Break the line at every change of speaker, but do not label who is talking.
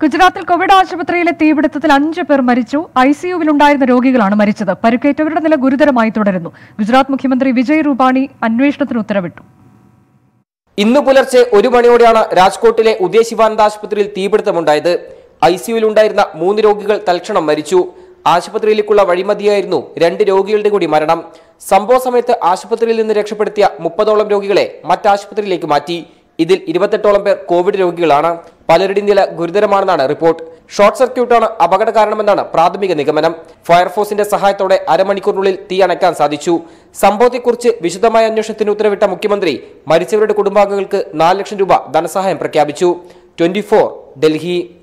ഗുജറാത്തിൽ കോവിഡ് ആശുപത്രിയിലെ തീപിടുത്തത്തിൽ അഞ്ച് പേർ മരിച്ചു ഐ സിയുവിലുണ്ടായിരുന്ന രോഗികളാണ് മരിച്ചത് പരിക്കേറ്റവരുടെ നില ഗുരുതരമായി തുടരുന്നു ഗുജറാത്ത് മുഖ്യമന്ത്രി വിജയ് രൂപാണി അന്വേഷണത്തിന് ഉത്തരവിട്ടു
ഇന്ന് പുലർച്ചെ ഒരു മണിയോടെയാണ് രാജ്കോട്ടിലെ ഉദയ ശിവാനന്ദ ആശുപത്രിയിൽ തീപിടുത്തമുണ്ടായത് ഐ സിയുവിലുണ്ടായിരുന്ന മൂന്ന് രോഗികൾ തൽക്ഷണം മരിച്ചു ആശുപത്രിയിലേക്കുള്ള വഴിമതിയായിരുന്നു രണ്ട് രോഗികളുടെ കൂടി മരണം സംഭവ സമയത്ത് ആശുപത്രിയിൽ നിന്ന് രക്ഷപ്പെടുത്തിയ മുപ്പതോളം രോഗികളെ മറ്റാശുപത്രിയിലേക്ക് മാറ്റി ഇതിൽ ഇരുപത്തെട്ടോളം പേർ കോവിഡ് രോഗികളാണ് പലരുടെയും നില ഗുരുതരമാണെന്നാണ് റിപ്പോർട്ട് ഷോർട്ട് സർക്യൂട്ടാണ് അപകട കാരണമെന്നാണ് പ്രാഥമിക നിഗമനം ഫയർഫോഴ്സിന്റെ സഹായത്തോടെ അരമണിക്കൂറിനുള്ളിൽ തീ അണയ്ക്കാൻ സാധിച്ചു സംഭവത്തെക്കുറിച്ച് വിശദമായ അന്വേഷണത്തിന് ഉത്തരവിട്ട മുഖ്യമന്ത്രി മരിച്ചവരുടെ കുടുംബാംഗങ്ങൾക്ക് നാല് ലക്ഷം രൂപ ധനസഹായം പ്രഖ്യാപിച്ചു ട്വന്റി ഡൽഹി